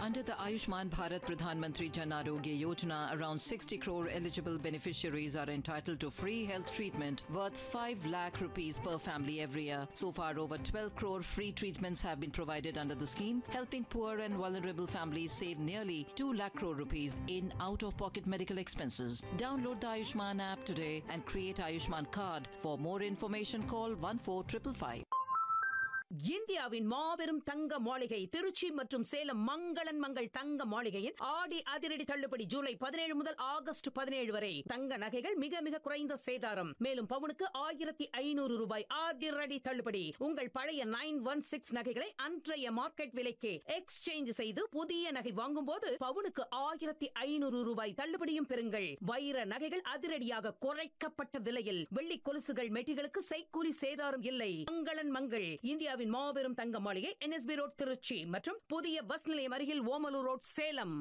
Under the Ayushman Bharat Pradhan Mantri Jan Arogya Yojana, around 60 crore eligible beneficiaries are entitled to free health treatment worth 5 lakh rupees per family every year. So far, over 12 crore free treatments have been provided under the scheme, helping poor and vulnerable families save nearly 2 lakh crore rupees in out-of-pocket medical expenses. Download the Ayushman app today and create Ayushman card. For more information, call 14555. இந்தியாவின் மாபெரும் தங்க மாளிகை திருச்சி மற்றும் சேலம் மங்களன் மங்கள் தங்க மாளிகையின் ஆடி அதிரடி தள்ளுபடி ஜூலை பதினேழு முதல் ஆகஸ்ட் பதினேழு வரை தங்க நகைகள் மிக மிக குறைந்த சேதாரம் மேலும் பவுனுக்கு ஆயிரத்தி ஐநூறு ரூபாய் அதிரடி தள்ளுபடி உங்கள் பழைய நைன் ஒன் சிக்ஸ் நகைகளை அன்றைய மார்க்கெட் விலைக்கு எக்ஸ்சேஞ்ச் செய்து புதிய நகை வாங்கும் போது பவுனுக்கு ஆயிரத்தி ஐநூறு ரூபாய் தள்ளுபடியும் பெறுங்கள் வைர நகைகள் அதிரடியாக குறைக்கப்பட்ட விலையில் வெள்ளி கொலுசுகள் மெட்டிகளுக்கு செய்கூலி சேதாரம் இல்லை மங்களன் மங்கள் இந்தியாவின் மாபெரும் தங்க மாளிகை என்எஸ்பி ரோட் திருச்சி மற்றும் புதிய பஸ் நிலையம் அருகில் ஓமலூர் ரோட் சேலம்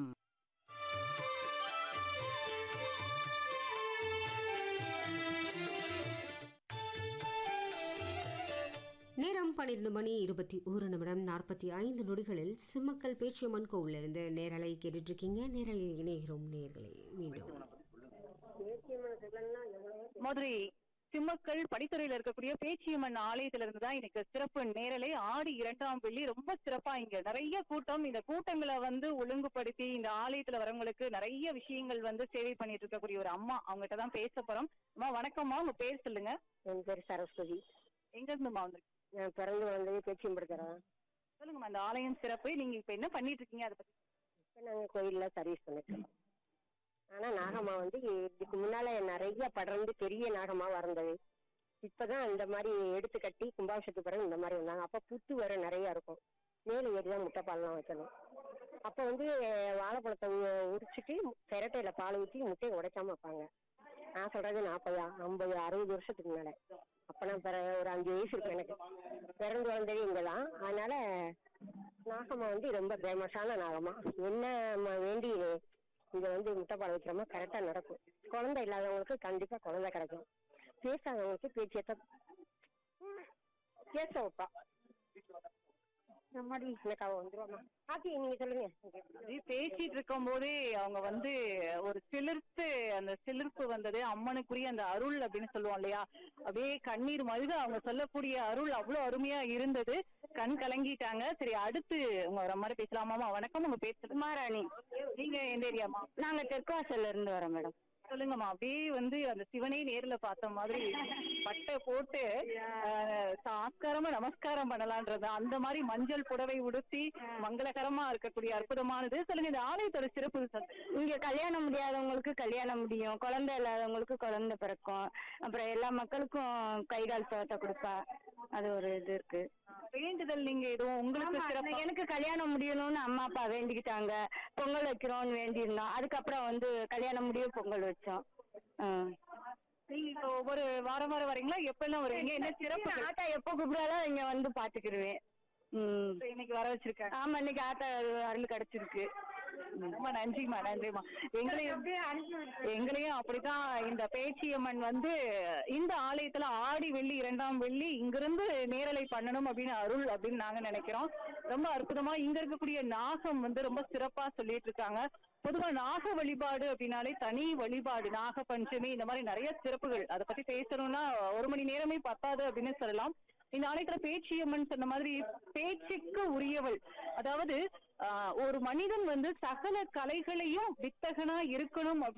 நேரம் பன்னிரண்டு மணி இருபத்தி ஒரு நிமிடம் நாற்பத்தி ஐந்து நொடிகளில் சிம்மக்கல் பேச்சியம்மன் கோவிலிருந்து நேரலை கேட்டுட்டு இருக்கீங்க நேரலில் இணைகிறோம் நேர்களை மீண்டும் மதுரை சிம்மக்கல் படித்துறையில இருக்கக்கூடிய பேச்சியம்மன் ஆலயத்துல இருந்து தான் எனக்கு சிறப்பு நேரலை ஆடி இரண்டாம் வெள்ளி ரொம்ப சிறப்பா இங்க நிறைய கூட்டம் இந்த கூட்டங்களை வந்து ஒழுங்குபடுத்தி இந்த ஆலயத்துல வரவங்களுக்கு நிறைய விஷயங்கள் வந்து சேவை பண்ணிட்டு இருக்கக்கூடிய ஒரு அம்மா அவங்ககிட்ட தான் பேச போறோம் அம்மா வணக்கம்மா உங்க பேர் சொல்லுங்க என் பேர் சரஸ்வதி எங்க இருந்துமா வந்து நான் பிறந்து வளர்ந்தது பேச்சியம் படுக்கிறேன் சொல்லுங்கம்மா இந்த ஆலயம் சிறப்பு நீங்க இப்ப என்ன பண்ணிட்டு இருக்கீங்க அதை பத்தி இப்போ நாங்கள் கோயிலில் சர்வீஸ் பண்ணிட்டு இருக்கோம் ஆனால் நாகம்மா வந்து இதுக்கு முன்னால நிறைய படர்ந்து பெரிய நாகமா வந்தது இப்பதான் இந்த மாதிரி எடுத்து கட்டி கும்பாபிஷத்துக்கு பிறகு இந்த மாதிரி வந்தாங்க அப்போ புத்து வர நிறைய இருக்கும் மேலே ஏறி தான் முட்டைப்பால்லாம் வைக்கணும் அப்போ வந்து வாழைப்பழத்தை உ- உரிச்சிட்டு சிரட்டையில பால் ஊற்றி முட்டையை உடைக்காம வைப்பாங்க நான் சொல்றது நாற்பது ஐம்பது அறுபது வருஷத்துக்கு மேல அப்ப நான் பிற ஒரு அஞ்சு வயசு இருக்கு எனக்கு பிறந்து வளர்ந்தது இங்க தான் அதனால நாகம்மா வந்து ரொம்ப ஃபேமஸான நாகம்மா என்ன நம்ம வேண்டி இங்க வந்து முட்டைப்பால் வைக்கிறோமோ கரெக்டா நடக்கும் குழந்தை இல்லாதவங்களுக்கு கண்டிப்பா குழந்தை கிடைக்கும் பேசாதவங்களுக்கு பேச்சியத்தை பேச வைப்பா இந்த மாதிரி எனக்கு அவ வந்துருவாமா ஆத்தி நீங்க சொல்லுங்க அப்படியே பேசிட்டு இருக்கும் போதே அவங்க வந்து ஒரு சிலிர்த்து அந்த சிலிர்ப்பு வந்தது அம்மனுக்குரிய அந்த அருள் அப்படின்னு சொல்லுவோம் இல்லையா அப்படியே கண்ணீர் மல்க அவங்க சொல்லக்கூடிய அருள் அவ்வளவு அருமையா இருந்தது கண் கலங்கிட்டாங்க சரி அடுத்து உங்க வர மாதிரி பேசலாமாமா வணக்கம் உங்க பேர் சொல்லுங்க மாராணி நீங்க எந்த ஏரியாமா நாங்க தெற்காசல்ல இருந்து வரோம் மேடம் சொல்லுங்கம்மா அப்படியே வந்து அந்த சிவனே நேர்ல பார்த்த மாதிரி பட்டை போட்டு ஆஹ், ஆஸ்காரமா நமஸ்காரம் பண்ணலான்றது அந்த மாதிரி மஞ்சள் புடவை உடுத்தி மங்களகரமா இருக்கக்கூடிய அற்புதமானது சொல்லுங்க இந்த ஆலயத்தோட சிறப்பு சொல்லுங்க. இங்க கல்யாணம் முடியாதவங்களுக்கு கல்யாணம் முடியும் குழந்தை இல்லாதவங்களுக்கு குழந்தை பிறக்கும் அப்புறம் எல்லா மக்களுக்கும் கை கால் சோத்தை கொடுப்பா அது ஒரு இது இருக்கு வேண்டுதல் நீங்க எதுவும் உங்களுக்கு ஆமா, சிறப்பு எனக்கு கல்யாணம் முடியணும்னு அம்மா அப்பா வேண்டிக்கிட்டாங்க பொங்கல் வைக்கிறோம்னு வேண்டியிருந்தோம் அதுக்கப்புறம் வந்து கல்யாணம் முடிய பொங்கல் வச்சோம் ம். நீங்க இப்போ ஒவ்வொரு வாரம் வாரம் வரீங்களா எப்ப எல்லாம் வருவீங்க என்ன சிறப்பு ஆத்தா எப்போ கூப்பிடாலும் இங்க வந்து பாத்துக்கிடுவேன் ம் இன்னைக்கு வர வச்சிருக்காங்க ஆமா இன்னைக்கு ஆத்தா அருள் கிடைச்சிருக்கு ரொம்ப நன்றிம்மா நன்றிம்மா எங்களையும் எங்களையும் அப்படிதான் இந்த பேச்சியம்மன் வந்து இந்த ஆலயத்துல ஆடி வெள்ளி இரண்டாம் வெள்ளி இங்கிருந்து நேரலை பண்ணணும் அப்படின்னு அருள் அப்படின்னு நாங்க நினைக்கிறோம் ரொம்ப அற்புதமா இங்க இருக்கக்கூடிய நாகம் வந்து ரொம்ப சிறப்பா சொல்லிட்டு இருக்காங்க பொதுவா நாக வழிபாடு அப்படின்னாலே தனி வழிபாடு நாக பஞ்சமி இந்த மாதிரி நிறைய சிறப்புகள் அதை பத்தி பேசணும்னா ஒரு மணி நேரமே பத்தாது அப்படின்னு சொல்லலாம் இந்த ஆலயத்துல பேச்சியம்மன் சொன்ன மாதிரி பேச்சுக்கு உரியவள் அதாவது ஆஹ், ஒரு மனிதன் வந்து சகல கலைகளையும் வித்தகனா இருக்கணும்